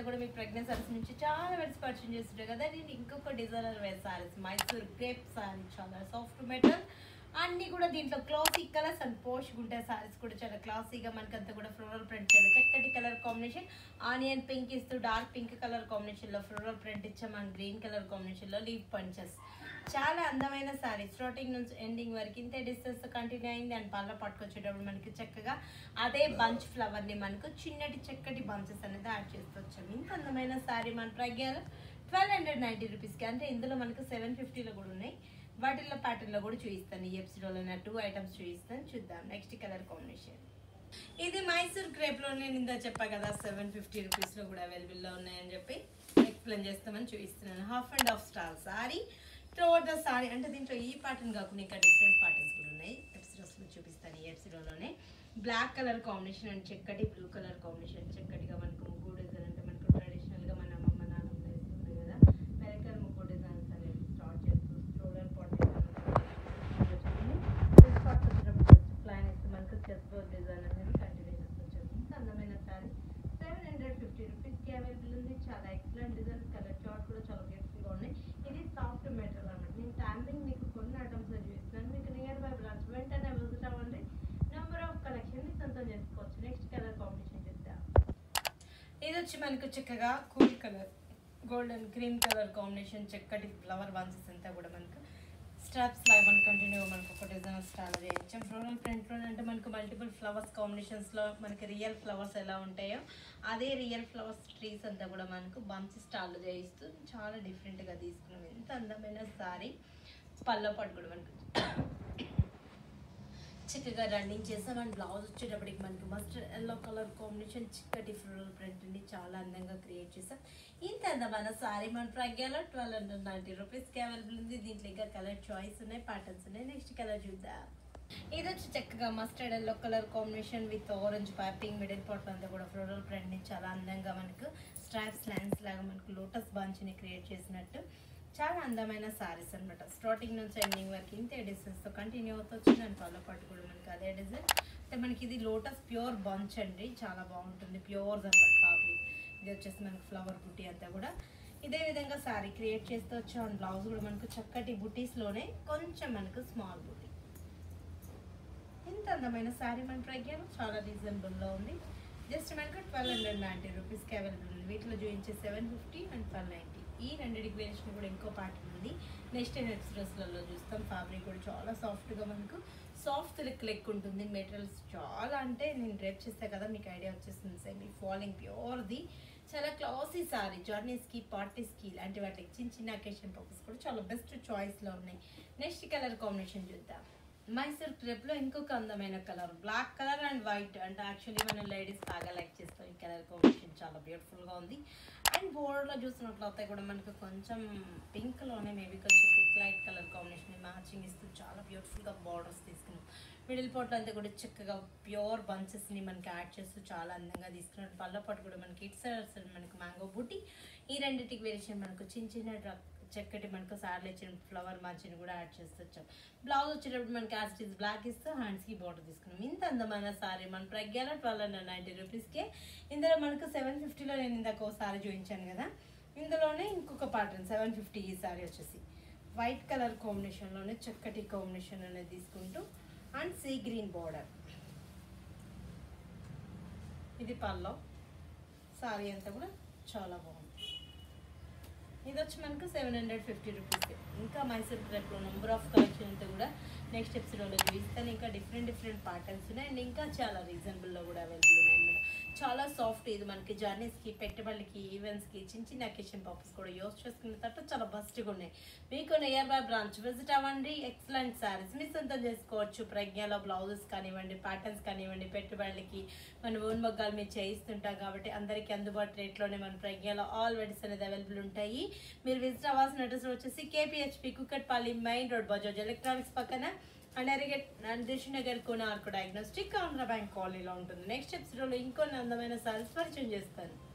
కూడా మీకు ప్రెగ్నెంట్ సారీస్ నుంచి చాలా వెరైటీస్ పర్చేజ్ చేస్తుంటారు కదా నేను ఇంకొక designer wear saris Mysore crepe sari చాలా సాఫ్ట్ మెటల్ అన్ని కూడా దీంట్లో క్లాసిక్ కలర్స్ అండ్ పోష్గా ఉంటాయి సారీస్ కూడా చాలా క్లాసీగా మనకంతా కూడా ఫ్లోరల్ ప్రింట్ చాలా చక్కటి కలర్ కాంబినేషన్ ఆనియన్ పింక్ ఇస్తూ డార్క్ పింక్ కలర్ కాంబినేషన్లో ఫ్లోరల్ ప్రింట్ ఇచ్చాం అండ్ గ్రీన్ కలర్ కాంబినేషన్లో లీవ్ పంచెస్ చాలా అందమైన సారీ స్టార్టింగ్ నుంచి ఎండింగ్ వరకు ఇంతే డిస్టెన్స్ కంటిన్యూ అయింది అండ్ పళ్ళ పట్టుకొచ్చేటప్పుడు మనకి చక్కగా అదే బంచ్ ఫ్లవర్ని మనకు చిన్నటి చక్కటి బంచెస్ అనేది యాడ్ చేస్తూ వచ్చాం ఇంత అందమైన సారీ మన ప్రజ్ఞాలు ట్వెల్వ్ హండ్రెడ్ నైంటీ రూపీస్కి అంటే ఇందులో మనకు సెవెన్ ఫిఫ్టీలో కూడా ఉన్నాయి వాటిల్లో ప్యాటర్న్లో కూడా చూపిస్తాను ఈ ఎపిసోడ్లో నేను టూ ఐటమ్స్ చూపిస్తాను చూద్దాం నెక్స్ట్ కలర్ కాంబినేషన్ ఇది మైసూర్ క్రేప్లో నేను ఇందా చెప్పా కదా సెవెన్ ఫిఫ్టీ రూపీస్లో కూడా అవైలబుల్లో ఉన్నాయని చెప్పి ఎక్స్ప్లెయిన్ చేస్తామని చూపిస్తున్నాను half and half star sari throughout the sari అంటే దీంట్లో ఈ ప్యాటర్న్ కాకుండా ఇంకా డిఫరెంట్ ప్యాటర్న్స్ కూడా ఉన్నాయి ఎపిసోడ్స్లో చూపిస్తాను ఈ ఎపిసోడ్లోనే బ్లాక్ కలర్ కాంబినేషన్ అండ్ చక్కటి బ్లూ కలర్ కాంబినేషన్ చక్కటిగా మనకు ముగ్గు డిజైన్ అంటే మనకు ట్రెడిషనల్గా మన అమ్మమ్మ నాన్నమ్మ వేస్తుంది కదా మెరకల్ ముగ్గు డిజైన్స్ అనేవి స్టార్ట్ చేస్తూ స్టోలర్ పాట్ ప్లాన్ ఇస్తే మనకు చెస్ బోర్డ్ డిజైన్ అనేది కంటిన్యూ చేస్తూ ఇంత అందమైన సారీ సెవెన్ హండ్రెడ్ ఫిఫ్టీ రూపీస్కి అవైలబుల్ ఉంది చాలా ఎక్సలెంట్ డిజైన్ కలర్ చార్ట్ కూడా చాలా బ్యూటిఫుల్గా ఉన్నాయి ఇది సాఫ్ట్ మెటీరియల్ అన్నమాట నేను టైమింగ్ మీకు కొన్ని ఐటమ్స్ చూపిస్తున్నాను మీకు నియర్ బై బ్రాంచ్ వెంటనే విజిట్ అవ్వండి నెంబర్ ఆఫ్ కలెక్షన్ ని సొంతం చేసుకోవచ్చు నెక్స్ట్ కలర్ కాంబినేషన్ చూద్దాం ఇది వచ్చి మనకు చక్కగా cool colour golden cream colour combination చక్కటి ఫ్లవర్ బంచెస్ అంతా కూడా మనకు స్ట్రాప్స్ లాగా మనకు కంటిన్యూ మనకు ఒక డిజైన్ స్టాల్ చేయొచ్చు ఫ్లోరల్ ప్రింట్లో అంటే మనకు మల్టిపుల్ ఫ్లవర్స్ కాంబినేషన్స్లో మనకి రియల్ ఫ్లవర్స్ ఎలా ఉంటాయో అదే రియల్ ఫ్లవర్స్ ట్రీస్ అంతా కూడా మనకు బంచ్ స్టాల్ చేయిస్తూ చాలా డిఫరెంట్గా తీసుకున్నాం ఎంత అందమైన సారీ పళ్ళ పట్టు కూడా మనకు చక్కగా రన్నింగ్ చేసాం అండ్ బ్లౌజ్ వచ్చేటప్పటికి మనకి మస్టర్డ్ ఎల్లో కలర్ కాంబినేషన్ చిక్కటి ఫ్లోరల్ ప్రింట్ని చాలా అందంగా క్రియేట్ చేసాం ఇంత అందమైన సారీ మన ప్రజ్ఞలో ట్వెల్వ్ హండ్రెడ్ నైంటీ రూపీస్కి అవైలబుల్ ఉంది దీంట్లో ఇంకా కలర్ చాయిస్ ఉన్నాయి ప్యాటర్న్స్ ఉన్నాయి నెక్స్ట్ కలర్ చూద్దాం ఇది వచ్చి చక్కగా mustard yellow colour combination with orange piping middle part అంతా కూడా ఫ్లోరల్ ప్రింట్ని చాలా అందంగా మనకు స్ట్రాప్స్ లైన్స్ లాగా మనకు లోటస్ బంచ్ని క్రియేట్ చేసినట్టు చాలా అందమైన సారీస్ అనమాట స్టార్టింగ్ నుంచి ఎండింగ్ వరకు ఇంతే డిజైన్స్తో కంటిన్యూ అవుతూ వచ్చింది అండ్ పళ్ళ పాటు కూడా మనకి అదే డిజైన్ అంటే మనకి ఇది లోటస్ ప్యూర్ బంచ్ అండి చాలా బాగుంటుంది ప్యూర్ అనమాట ఫ్యాబ్రిక్ ఇది వచ్చేసి మనకి ఫ్లవర్ బుట్టి అంతా కూడా ఇదే విధంగా సారీ క్రియేట్ చేస్తూ వచ్చాం అండ్ బ్లౌజ్ కూడా మనకు చక్కటి బుటీస్లోనే కొంచెం మనకు స్మాల్ బుటీ ఇంత అందమైన శారీ మన ప్రజ్ఞానం చాలా రీజనబుల్లో ఉంది జస్ట్ మనకు ట్వెల్వ్ హండ్రెడ్ నైంటీ రూపీస్కి అవైలబుల్ ఉంది వీటిలో చూపించే seven fifty and twelve ninety ఈ రెండింటికి వేరియేషన్ కూడా ఇంకో ప్యాటర్న్ ఉంది నెక్స్ట్ నెక్స్ట్ డ్రెస్లలో చూస్తాం ఫ్యాబ్రిక్ కూడా చాలా సాఫ్ట్గా మనకు సాఫ్ట్ లిక్ లెక్ ఉంటుంది మెటీరియల్స్ చాలా అంటే నేను డ్రైప్ చేస్తే కదా మీకు ఐడియా వచ్చేస్తుంది సెమీ ఫాలింగ్ ప్యూర్ది చాలా క్లాసీ సారీ జర్నీస్కి పార్టీస్కి ఇలాంటి వాటికి చిన్న చిన్న అకేషన్ పర్పస్ కూడా చాలా బెస్ట్ చాయిస్లో ఉన్నాయి నెక్స్ట్ కలర్ కాంబినేషన్ చూద్దాం మైసూర్ క్రేప్లో ఇంకొక అందమైన colour black colour and white అంటే యాక్చువల్లీ మనం లేడీస్ బాగా లైక్ చేస్తాం ఈ కలర్ కాంబినేషన్ చాలా బ్యూటిఫుల్గా ఉంది అండ్ బోర్డర్లో చూసినట్లయితే కూడా మనకు కొంచెం పింక్లోనే మేబీ కొంచెం thick light colour combination matching ఇస్తూ చాలా బ్యూటిఫుల్గా బార్డర్స్ తీసుకున్నాం మిడిల్ పార్ట్లో అంతా కూడా చక్కగా ప్యూర్ బంచెస్ని మనకి యాడ్ చేస్తూ చాలా అందంగా తీసుకున్నాం పళ్ళ పాటు కూడా మనకి ఇటు సైడ్ మనకి మ్యాంగో బూటీ ఈ రెండింటికి వేరియేషన్ మనకు చిన్న చిన్న డ్ర- చక్కటి మనకు సార్లు ఇచ్చిన ఫ్లవర్ మంచిని కూడా యాడ్ చేస్తూ వచ్చాం బ్లౌజ్ వచ్చేటప్పుడు మనకి యాజ్ ఇస్ బ్లాక్ ఇస్తూ హ్యాండ్స్కి బార్డర్ తీసుకున్నాం ఇంత అందమైన సారీ మన ప్రజ్ఞాలో ట్వెల్వ్ హండ్రెడ్ నైంటీ రూపీస్కే ఇందులో మనకు సెవెన్ ఫిఫ్టీలో నేను ఇందాక ఒక సారీ చూపించాను కదా ఇందులోనే ఇంకొక ప్యాటర్న్ సెవెన్ ఫిఫ్టీ ఈ సారీ వచ్చేసి వైట్ కలర్ కాంబినేషన్లోనే చక్కటి కాంబినేషన్ అనేది తీసుకుంటూ అండ్ సీ గ్రీన్ బార్డర్ ఇది పల్లో సారీ అంతా కూడా చాలా బాగుంది ఇది వచ్చి మనకు సెవెన్ హండ్రెడ్ ఫిఫ్టీ రూపీస్ ఇంకా మైసూర్ క్రేప్లో నెంబర్ ఆఫ్ కలెక్షన్ అంతా కూడా నెక్స్ట్ ఎపిసోడ్లో చూపిస్తాను ఇంకా డిఫరెంట్ డిఫరెంట్ ప్యాటర్న్స్ ఉన్నాయి అండ్ ఇంకా చాలా రీజనబుల్లో కూడా అవైలబుల్ ఉన్నాయి అన్నమాట చాలా సాఫ్ట్ ఇది మనకి జర్నీస్కి పెట్టుబడికి ఈవెంట్స్కి చిన్న చిన్న అకేషన్ పర్పస్ కూడా యూస్ చేసుకునే తట్టు చాలా బెస్ట్గా ఉన్నాయి మీకు నియర్ బై బ్రాంచ్ విజిట్ అవ్వండి ఎక్సలెంట్ శారీస్ మీ సొంతం చేసుకోవచ్చు ప్రజ్ఞలో బ్లౌజెస్ కానివ్వండి ప్యాటర్న్స్ కానివ్వండి పెట్టుబడులకి మన ఓన్ మగ్గాలు మీరు చేయిస్తుంటాం కాబట్టి అందరికీ అందుబాటు రేట్లోనే మన ప్రజ్ఞలో ఆల్ వెరైటీస్ అనేది అవైలబుల్ ఉంటాయి మీరు విజిట్ అవ్వాల్సిన అడ్రస్ వచ్చేసి KPHB Kukatpally main road Bajaj electronics పక్కన అండ్ అరిగెట్ దిల్షునగర్ కోనార్కు డయాగ్నోస్టిక్ ఆంధ్ర బ్యాంక్ కాలనీలో ఉంటుంది నెక్స్ట్ ఎపిసోడ్లో ఇంకొన్ని అందమైన సారీస్ పరిచయం చేస్తాను